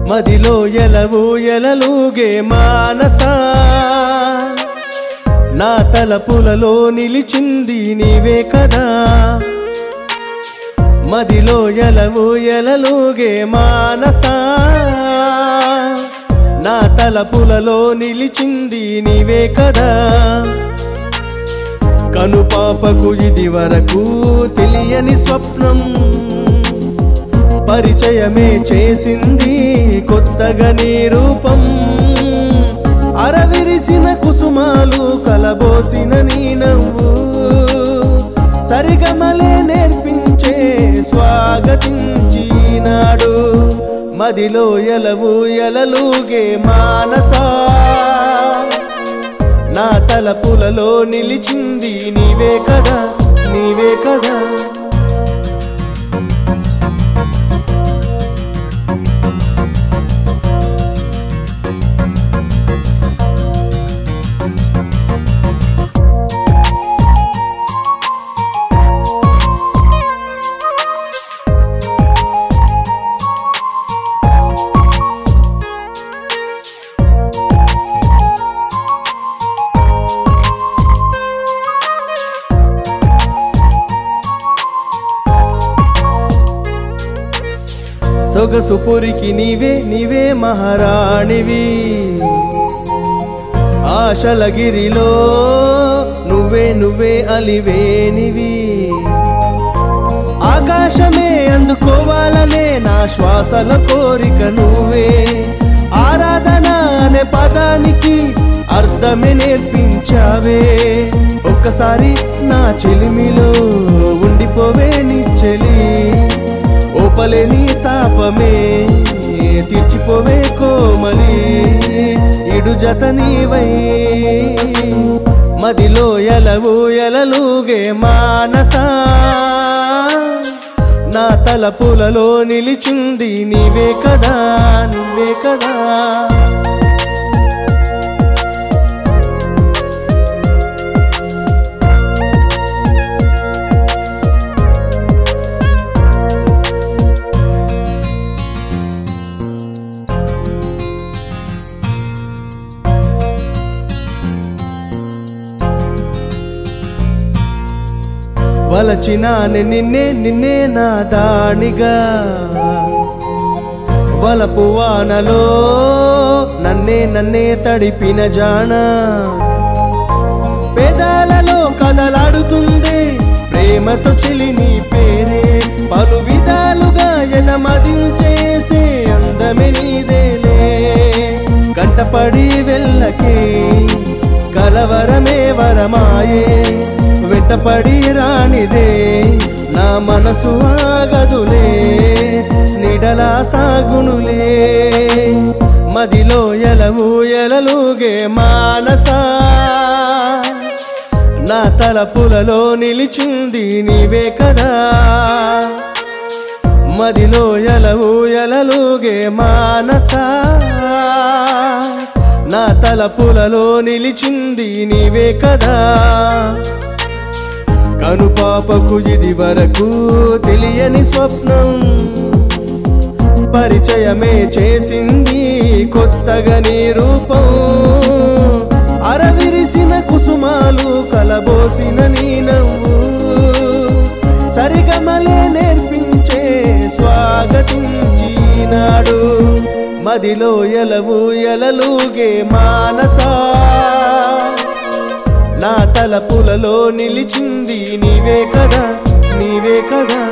మదిలో ఎలవు ఎలలుగే మానసా నా తలపులలో నిలిచింది నీవే కదా మదిలో ఎలవు ఎలలుగే మానసా నా తలపులలో నిలిచింది నీవే కదా కనుపాపకు ఇది వరకు తెలియని స్వప్నం పరిచయమే చేసింది కొత్తగా నీ రూపం అరవిరిసిన కుసుమాలు కలబోసిన నీ నవ్వు సరిగమలే నేర్పించే స్వాగతించినాడు మదిలో ఎలవు ఎలలుగే మానసా నా తలపులలో నిలిచింది నీవే కదా నీవే కదా సొగసు పురికి నీవే నీవే మహారాణివి ఆశలగిరిలో నువ్వే నువ్వే అలివేనివి ఆకాశమే అందుకోవాలనే నా శ్వాసల కోరిక నువ్వే ఆరాధన అనే పదానికి అర్థమే నేర్పించావే ఒక్కసారి నా చెలిమిలో ఉండిపోవే నీ చెలి ఓపలేని తాపమే తీర్చిపోవే కోమలి ఇడు జత నీవై మదిలో ఎలవు ఎలలుగే మానసా నా తలపులలో నిలిచింది నీవే కదా నీవే కదా వలచినానే నిన్నే నిన్నే నా దానిగా వలపు వానలో నన్నే నన్నే తడిపిన జాణ పేదాలలో కదలాడుతుంది ప్రేమతో చెలి నీ పేరే పలు విధాలుగా ఎదమదించేసే అందమే నీదేలే కంటపడి వెళ్ళకే కలవరమే వరమాయే వెంటపడి రానిదే నా మనసు ఆగదులే నిడలా సాగునులే మదిలో ఎలవు ఎలలుగే మానసా నా తలపులలో నిలిచింది నీవే కదా మదిలో ఎలవు ఎలలుగే మానసా నా తలపులలో నిలిచింది నీవే కదా కనుపాపకు ఇది వరకు తెలియని స్వప్నం పరిచయమే చేసింది కొత్తగా నీ రూపం అరవిరిసిన కుసుమాలు కలబోసిన నీ నవ్వు సరిగమలే నేర్పించే స్వాగతించినాడు మదిలో ఎలవు ఎలలుగే మానసా నా తలపులలో నిలిచింది నీవే కదా నీవే కదా